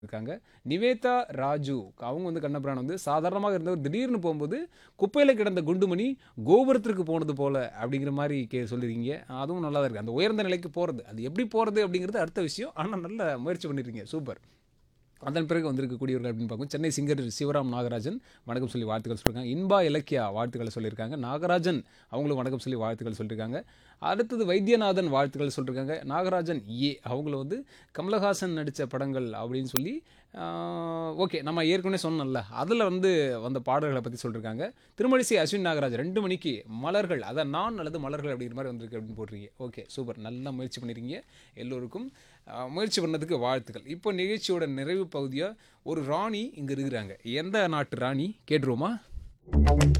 இருக்காங்க நிவேதா ராஜு அவங்க வந்து கண்ணபிரான் வந்து சாதாரணமாக இருந்தவர் திடீர்னு போகும்போது குப்பையில் கிடந்த குண்டுமணி கோபுரத்திற்கு போனது போல அப்படிங்கிற மாதிரி கே சொல்லியிருக்கீங்க அதுவும் நல்லா தான் இருக்குது அந்த உயர்ந்த நிலைக்கு போகிறது அது எப்படி போகிறது அப்படிங்கிறது அடுத்த விஷயம் ஆனால் நல்ல முயற்சி பண்ணியிருக்கீங்க சூப்பர் அதன் பிறகு வந்திருக்கக்கூடியவர்கள் அப்படின்னு பார்க்கும் சென்னை சிங்கர் சிவராம் நாகராஜன் வணக்கம் சொல்லி வாழ்த்துக்கள் சொல்லியிருக்காங்க இன்பா இலக்கியா வாழ்த்துக்களை சொல்லியிருக்காங்க நாகராஜன் அவங்களும் வணக்கம் சொல்லி வாழ்த்துக்கள் சொல்லியிருக்காங்க அடுத்தது வைத்தியநாதன் வாழ்த்துக்கள் சொல்லியிருக்காங்க நாகராஜன் ஏ அவங்களும் வந்து கமலஹாசன் நடித்த படங்கள் அப்படின்னு சொல்லி ஓகே நம்ம ஏற்கனவே சொன்னோம்ல அதில் வந்து வந்த பாடல்களை பற்றி சொல்லியிருக்காங்க திருமணிசை அஸ்வின் நாகராஜ் ரெண்டு மணிக்கு மலர்கள் அதான் நான் அல்லது மலர்கள் அப்படிங்கிற மாதிரி வந்திருக்கு அப்படின்னு போட்டிருக்கீங்க ஓகே சூப்பர் நல்லா முயற்சி பண்ணியிருக்கீங்க எல்லோருக்கும் ஆஹ், முயற்சி பண்ணதுக்கு வாழ்த்துக்கள் இப்போ நிகழ்ச்சியோட நிறைவு பகுதியாக ஒரு ராணி இங்கே இருக்கிறாங்க எந்த நாட்டு ராணி கேட்டுருவோமா